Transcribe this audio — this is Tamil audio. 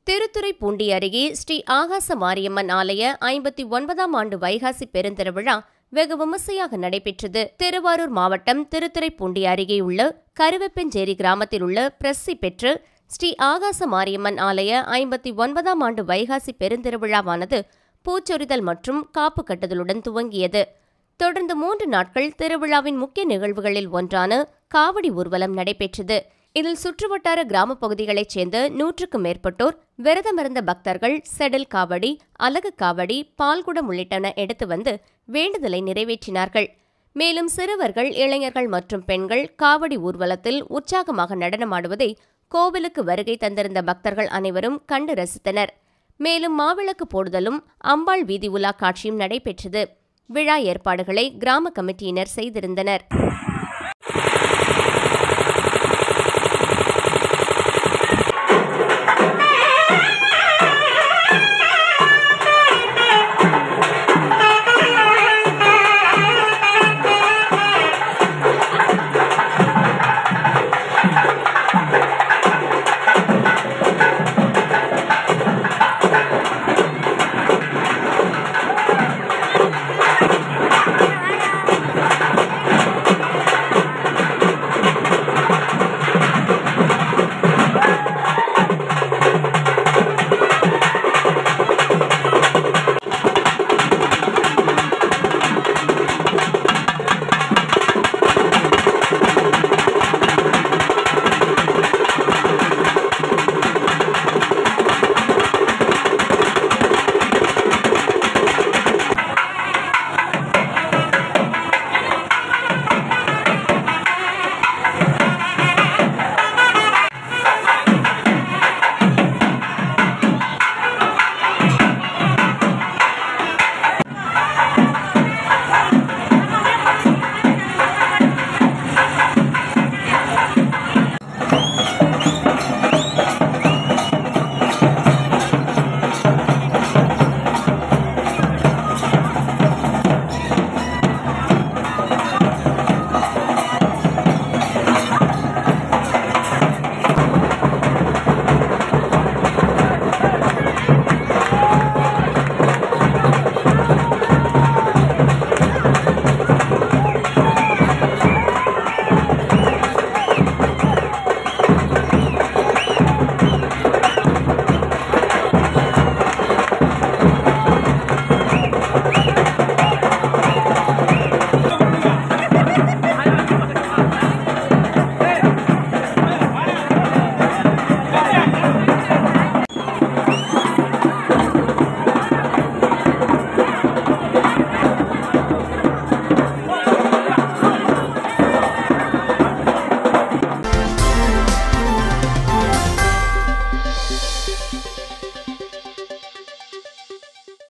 திருத்துறைப்பூண்டி அருகே ஸ்ரீ ஆகாச மாரியம்மன் ஆலய ஐம்பத்தி ஒன்பதாம் ஆண்டு வைகாசி பெருந்திருவிழா வெகு விமர்சையாக நடைபெற்றது திருவாரூர் மாவட்டம் திருத்துறைப்பூண்டி அருகே உள்ள கருவப்பெஞ்சேரி கிராமத்தில் உள்ள பிரசி பெற்று ஸ்ரீ ஆகாச மாரியம்மன் ஆலய ஐம்பத்தி ஒன்பதாம் ஆண்டு வைகாசி பெருந்திருவிழாவானது பூச்சொரிதல் மற்றும் காப்பு கட்டுதலுடன் துவங்கியது தொடர்ந்து மூன்று நாட்கள் திருவிழாவின் முக்கிய நிகழ்வுகளில் ஒன்றான காவடி ஊர்வலம் நடைபெற்றது இதில் சுற்றுவட்டார கிராமப் பகுதிகளைச் சேர்ந்த நூற்றுக்கும் மேற்பட்டோர் விரதமிருந்த பக்தர்கள் செடல் காவடி அலகு காவடி பால்குடம் உள்ளிட்டன எடுத்து வந்து வேண்டுதலை நிறைவேற்றினார்கள் மேலும் சிறுவர்கள் இளைஞர்கள் மற்றும் பெண்கள் காவடி ஊர்வலத்தில் உற்சாகமாக நடனமாடுவதை கோவிலுக்கு வருகை தந்திருந்த பக்தர்கள் அனைவரும் கண்டு ரசித்தனர் மேலும் மாவிளக்கு போடுதலும் அம்பாள் வீதி உலா காட்சியும் நடைபெற்றது விழா ஏற்பாடுகளை கிராம கமிட்டியினர் செய்திருந்தனர்